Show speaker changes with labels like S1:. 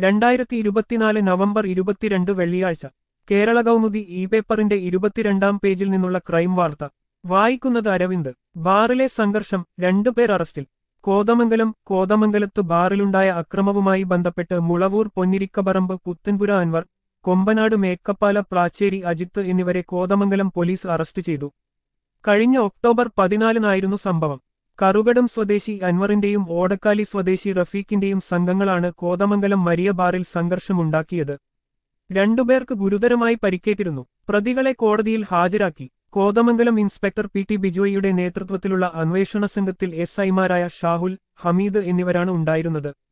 S1: രണ്ടായിരത്തി ഇരുപത്തിനാല് നവംബർ ഇരുപത്തിരണ്ട് വെള്ളിയാഴ്ച കേരള കൗമുദി ഇ പേപ്പറിന്റെ ഇരുപത്തിരണ്ടാം പേജിൽ നിന്നുള്ള ക്രൈം വാർത്ത വായിക്കുന്നത് അരവിന്ദ് ബാറിലെ സംഘർഷം രണ്ടുപേർ അറസ്റ്റിൽ കോതമംഗലം കോതമംഗലത്ത് ബാറിലുണ്ടായ അക്രമവുമായി ബന്ധപ്പെട്ട് മുളവൂർ പൊന്നിരിക്കപറമ്പ് പുത്തൻപുര അൻവർ കൊമ്പനാട് മേക്കപ്പാല പ്ലാച്ചേരി അജിത്ത് എന്നിവരെ കോതമംഗലം പോലീസ് അറസ്റ്റ് ചെയ്തു കഴിഞ്ഞ ഒക്ടോബർ പതിനാലിനായിരുന്നു സംഭവം കറുകടം സ്വദേശി അൻവറിന്റെയും ഓടക്കാലി സ്വദേശി റഫീഖിന്റെയും സംഘങ്ങളാണ് കോതമംഗലം മരിയ ബാറിൽ സംഘർഷമുണ്ടാക്കിയത് രണ്ടുപേർക്ക് ഗുരുതരമായി പരിക്കേറ്റിരുന്നു പ്രതികളെ കോടതിയിൽ ഹാജരാക്കി കോതമംഗലം ഇൻസ്പെക്ടർ പി ടി ബിജോയിയുടെ നേതൃത്വത്തിലുള്ള അന്വേഷണ സംഘത്തിൽ എസ് ഐമാരായ ഷാഹുൽ ഹമീദ് എന്നിവരാണ് ഉണ്ടായിരുന്നത്